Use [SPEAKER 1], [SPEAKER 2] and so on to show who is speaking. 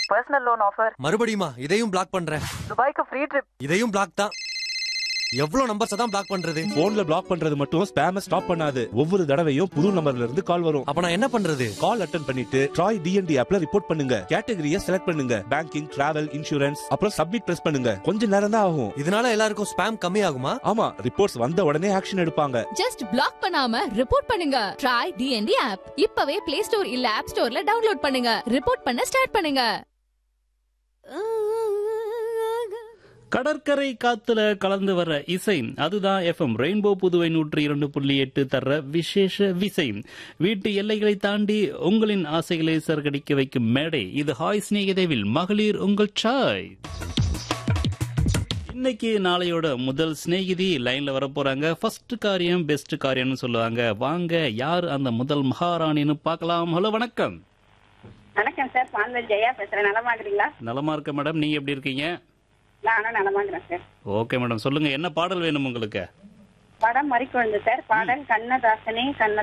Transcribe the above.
[SPEAKER 1] personal loan offer
[SPEAKER 2] மறுபடியுமா இதையும் black பண்றேன்
[SPEAKER 1] துபாய்க்கு ஃப்ரீ ட்ரிப்
[SPEAKER 2] இதையும் பிளாக் தான் எவ்வளவு நம்பர்ஸ் தான் பிளாக் பண்றது
[SPEAKER 3] போன்ல பிளாக் பண்றது மட்டும் ஸ்பேம ஸ்டாப் பண்ணாது ஒவ்வொரு தடவையும் புது நம்பர்ல இருந்து கால் வரும்
[SPEAKER 2] அப்ப நான் என்ன பண்றது
[SPEAKER 3] கால் அட்டன் பண்ணிட்டு ட்ராய் டிஎன்டி ஆப்ல ரிப்போர்ட் பண்ணுங்க கேட்டகரிய செலக்ட் பண்ணுங்க பேங்கிங் டிராவல் இன்சூரன்ஸ் அப்புறம் சப்மிட் பிரஸ் பண்ணுங்க கொஞ்ச நேரம் தான் ஆகும்
[SPEAKER 2] இதனால எல்லாருக்கும் ஸ்பேம் கம்மி ஆகுமா
[SPEAKER 3] ஆமா ரிப்போர்ட்ஸ் வந்த உடனே ஆக்ஷன் எடுப்பாங்க
[SPEAKER 4] ஜஸ்ட் பிளாக் பண்ணாம ரிப்போர்ட் பண்ணுங்க ட்ரை டிஎன்டி ஆப் இப்பவே பிளே ஸ்டோர் இல்ல ஆப் ஸ்டோர்ல டவுன்லோட் பண்ணுங்க ரிப்போர்ட் பண்ண ஸ்டார்ட் பண்ணுங்க
[SPEAKER 5] கடற்கரை காத்துல கலந்து வர்ற இசை அதுதான் எஃப்எம் ரெயின்போ புதுவை நூற்றி இரண்டு புள்ளி எட்டு தர்ற விசேஷ விசை வீட்டு எல்லைகளை தாண்டி உங்களின் ஆசைகளை சரகடிக்க வைக்கும் மேடை இது ஹாய் ஸ்நேகிதேவில் மகளிர் உங்கள் சாய் இன்னைக்கு நாளையோட முதல் சிநேகிதி லைன்ல வர போறாங்க ஃபர்ஸ்ட் காரியம் பெஸ்ட் காரியம்னு சொல்லுவாங்க வாங்க யார் அந்த முதல் மகாராணின்னு பார்க்கலாம் ஹலோ வணக்கம்
[SPEAKER 6] வணக்கம் சார் பான்வெல் ஜெயா பேசுறேன் நலமா இருக்கிறீங்களா
[SPEAKER 5] நலமா இருக்க மேடம் நீங்க எப்படி இருக்கீங்க
[SPEAKER 6] நானும் நலமா இருக்கிறேன் சார்
[SPEAKER 5] ஓகே மேடம் சொல்லுங்க என்ன பாடல் வேணும் உங்களுக்கு
[SPEAKER 6] படம் மறிக்கொழுந்து சார் பாடல் கண்ணதாசனே கண்ண